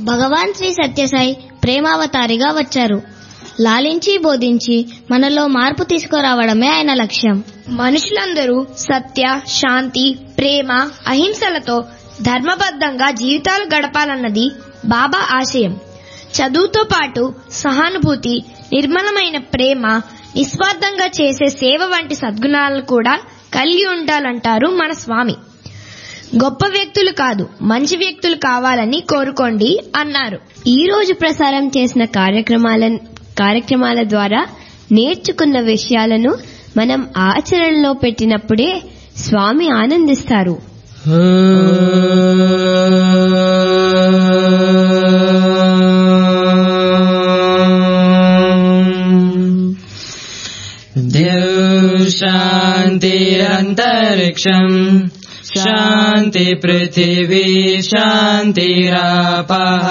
భగవాన్ శ్రీ సత్యసాయి ప్రేమావతారిగా వచ్చారు లాలించి బోధించి మనలో మార్పు తీసుకురావడమే ఆయన లక్ష్యం మనుషులందరూ సత్య శాంతి ప్రేమ అహింసలతో ధర్మబద్ధంగా జీవితాలు గడపాలన్నది బాబా ఆశయం చదువుతో పాటు సహానుభూతి నిర్మలమైన ప్రేమ నిస్వార్థంగా చేసే సేవ వంటి సద్గుణాలను కూడా కలిగి ఉండాలంటారు మన స్వామి గొప్ప వ్యక్తులు కాదు మంచి వ్యక్తులు కావాలని కోరుకోండి అన్నారు ఈ రోజు ప్రసారం చేసిన కార్యక్రమాల కార్యక్రమాల ద్వారా నేర్చుకున్న విషయాలను మనం ఆచరణలో పెట్టినప్పుడే స్వామి ఆనందిస్తారు शान्तिरन्तरिक्षम् शान्ति पृथिवी शान्तिरापः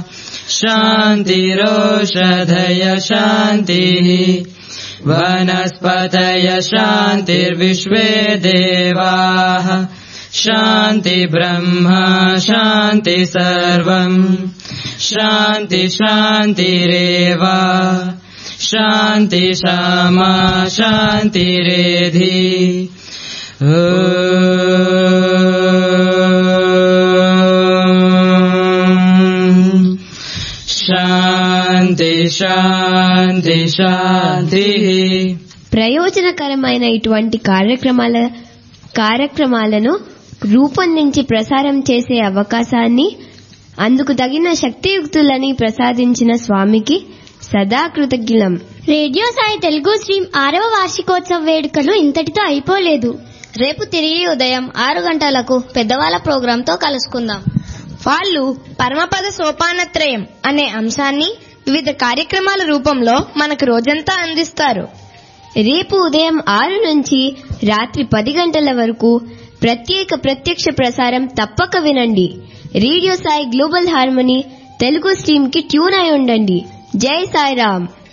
शान्तिरोषधय शान्तिः वनस्पतय शान्तिर्विश्वे देवाः शान्ति ब्रह्म शान्ति सर्वम् शान्ति शान्तिरेव शान्ति क्षमा शान्तिरेधि शान्ति शान्ति शान्तिः ప్రయోజనకరమైన ఇటువంటి కార్యక్రమాల కార్యక్రమాలను రూపొందించి ప్రసారం చేసే అవకాశాన్ని అందుకు తగిన శక్తియుక్తులని ప్రసాదించిన స్వామికి సదా కృతజ్ఞులం రేడియో సాయి తెలుగు స్ట్రీమ్ ఆరవ వార్షికోత్సవ వేడుకలు ఇంతటితో అయిపోలేదు రేపు తిరిగి ఉదయం ఆరు గంటలకు పెద్దవాళ్ళ ప్రోగ్రాంతో కలుసుకుందాం వాళ్ళు పరమపద సోపానత్రయం అనే అంశాన్ని వివిధ కార్యక్రమాల రూపంలో మనకు రోజంతా అందిస్తారు రేపు ఉదయం ఆరు నుంచి రాత్రి పది గంటల వరకు ప్రత్యేక ప్రత్యక్ష ప్రసారం తప్పక వినండి radio Sai global harmony Telugu stream కి ట్యూన్ అయి ఉండండి జై సాయిరామ్